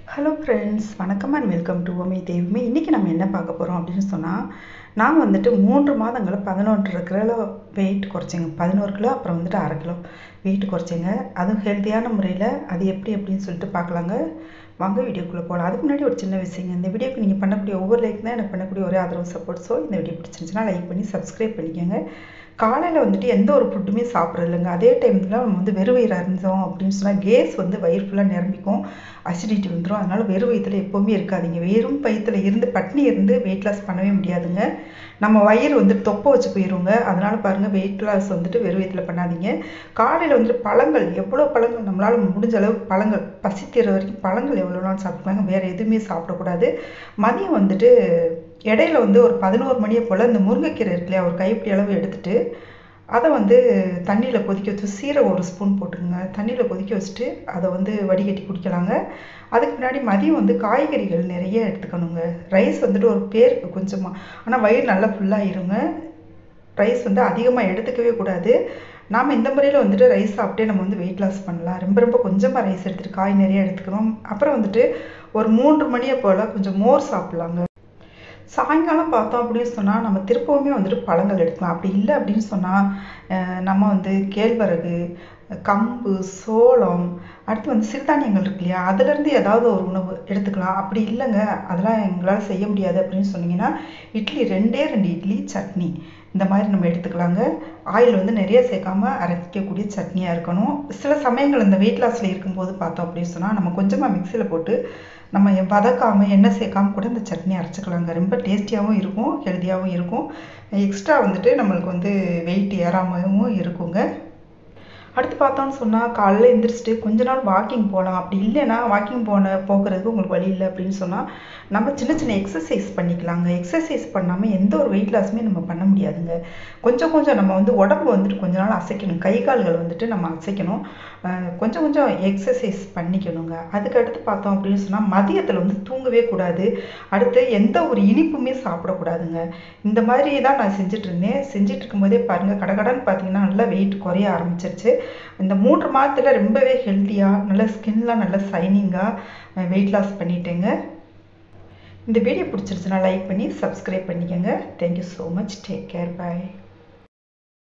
hello friends வணக்கம் and welcome to ஓமே தேவுமே இன்றைக்கி நம்ம என்ன பார்க்க போகிறோம் அப்படின்னு சொன்னால் நான் வந்துட்டு மூன்று மாதங்களில் பதினொன்றரை கிலோ வெயிட் குறைச்சேங்க பதினோரு கிலோ அப்புறம் வந்துட்டு அரை கிலோ வெயிட் குறைச்சேங்க அதுவும் ஹெல்த்தியான முறையில் அது எப்படி அப்படின்னு சொல்லிட்டு பார்க்கலாங்க வாங்க வீடியோக்குள்ளே போகலாம் அதுக்கு முன்னாடி ஒரு சின்ன விஷயங்க இந்த வீடியோக்கு நீங்கள் பண்ணக்கூடிய ஒவ்வொரு லைக் தான் எனக்கு பண்ணக்கூடிய ஒரே ஆதரவு சப்போர்ட் ஸோ இந்த வீடியோ பிடிச்சிருந்துச்சுன்னா லைக் பண்ணி சப்ஸ்கிரைப் பண்ணிக்கோங்க காலையில் வந்துட்டு எந்த ஒரு ஃபுட்டுமே சாப்பிட்றது இல்லைங்க அதே டைமில் நம்ம வந்து வெறும் வயிறு இருந்தோம் அப்படின்னு சொன்னால் கேஸ் வந்து வயிறு ஃபுல்லாக நிரம்பிக்கும் அசிடிட்டி வந்துடும் அதனால் வெறும் வயிற்றில் எப்போவுமே இருக்காதிங்க வெறும் வயிற்றில் இருந்து பட்னி இருந்து வெயிட் லாஸ் பண்ணவே முடியாதுங்க நம்ம வயிறு வந்து தொப்பை வச்சு போயிடுங்க அதனால் பாருங்கள் வெயிட் லாஸ் வந்துட்டு வெறும் வயிற்றில் பண்ணாதீங்க காலையில் வந்துட்டு பழங்கள் எவ்வளோ பழங்கள் நம்மளால் முடிஞ்ச அளவுக்கு பழங்கள் பசி தீர வரைக்கும் பழங்கள் எவ்வளோ நாள் சாப்பிட்டுக்கலாங்க வேறு எதுவுமே சாப்பிடக்கூடாது மதியம் வந்துட்டு இடையில வந்து ஒரு பதினோரு மணியை போல் இந்த முருங்கைக்கீரை இருக்கு இல்லையா ஒரு கைப்பிடி அளவு எடுத்துட்டு அதை வந்து தண்ணியில் கொதிக்க வச்சு சீரகம் ஒரு ஸ்பூன் போட்டுக்கோங்க தண்ணியில் கொதிக்க வச்சுட்டு அதை வந்து வடிகட்டி குடிக்கலாங்க அதுக்கு முன்னாடி மதியம் வந்து காய்கறிகள் நிறைய எடுத்துக்கணுங்க ரைஸ் வந்துட்டு ஒரு பேருக்கு கொஞ்சமாக ஆனால் வயிறு நல்லா ஃபுல்லாகிருங்க ரைஸ் வந்து அதிகமாக எடுத்துக்கவே கூடாது நாம் இந்த முறையில் வந்துட்டு ரைஸ் சாப்பிட்டே நம்ம வந்து வெயிட் லாஸ் பண்ணலாம் ரொம்ப ரொம்ப கொஞ்சமாக ரைஸ் எடுத்துகிட்டு காய் நிறைய எடுத்துக்கணும் அப்புறம் வந்துட்டு ஒரு மூன்று மணியை போல் கொஞ்சம் மோர் சாப்பிட்லாங்க சாயங்காலம் பார்த்தோம் அப்படின்னு சொன்னால் நம்ம திருப்பவுமே வந்துட்டு பழங்கள் எடுக்கலாம் அப்படி இல்லை அப்படின்னு சொன்னால் நம்ம வந்து கேழ்வரகு கம்பு சோளம் அடுத்து வந்து சிறுதானியங்கள் இருக்கு இல்லையா அதுலேருந்து ஏதாவது ஒரு உணவு எடுத்துக்கலாம் அப்படி இல்லைங்க அதெல்லாம் எங்களால் செய்ய முடியாது அப்படின்னு சொன்னீங்கன்னா இட்லி ரெண்டே ரெண்டு இட்லி சட்னி இந்த மாதிரி நம்ம எடுத்துக்கலாங்க ஆயில் வந்து நிறைய சேர்க்காம அரைக்கக்கூடிய சட்னியாக இருக்கணும் சில சமயங்கள் இந்த வெயிட் லாஸில் இருக்கும்போது பார்த்தோம் அப்படின்னு சொன்னால் நம்ம கொஞ்சமாக மிக்சியில் போட்டு நம்ம வதக்காமல் எண்ணெய் சேர்க்காம கூட இந்த சட்னி அரைச்சிக்கலாங்க ரொம்ப டேஸ்டியாகவும் இருக்கும் ஹெல்த்தியாகவும் இருக்கும் எக்ஸ்ட்ரா வந்துட்டு நம்மளுக்கு வந்து வெயிட் ஏறாமவும் இருக்குங்க அடுத்து பார்த்தோன்னு சொன்னால் காலைல எழுந்திரிச்சிட்டு கொஞ்ச நாள் வாக்கிங் போகலாம் அப்படி இல்லைன்னா வாக்கிங் போன போகிறதுக்கு உங்களுக்கு வழி இல்லை அப்படின்னு சொன்னால் நம்ம சின்ன சின்ன எக்ஸசைஸ் பண்ணிக்கலாங்க எக்ஸசைஸ் பண்ணாமல் எந்த ஒரு வெயிட் லாஸுமே நம்ம பண்ண முடியாதுங்க கொஞ்சம் கொஞ்சம் நம்ம வந்து உடம்பு வந்துட்டு கொஞ்ச நாள் அசைக்கணும் கை கால்கள் வந்துட்டு நம்ம அசைக்கணும் கொஞ்சம் கொஞ்சம் எக்ஸசைஸ் பண்ணிக்கணுங்க அதுக்கு அடுத்து பார்த்தோம் அப்படின்னு சொன்னால் மதியத்தில் வந்து தூங்கவே கூடாது அடுத்து எந்த ஒரு இனிப்புமே சாப்பிடக்கூடாதுங்க இந்த மாதிரி தான் நான் செஞ்சுட்டு இருந்தேன் செஞ்சுட்டு இருக்கும்போதே பாருங்கள் கடகடன்னு பார்த்தீங்கன்னா நல்லா வெயிட் குறைய ஆரம்பிச்சிருச்சு இந்த மூன்று மாதத்தில் ரொம்பவே ஹெல்த்தியாக நல்ல ஸ்கின்லாம் நல்ல சைனிங்காக வெயிட் லாஸ் பண்ணிட்டேங்க இந்த வீடியோ பிடிச்சிருச்சுன்னா லைக் பண்ணி சப்ஸ்கிரைப் பண்ணிக்கோங்க thank you so much take care பாய்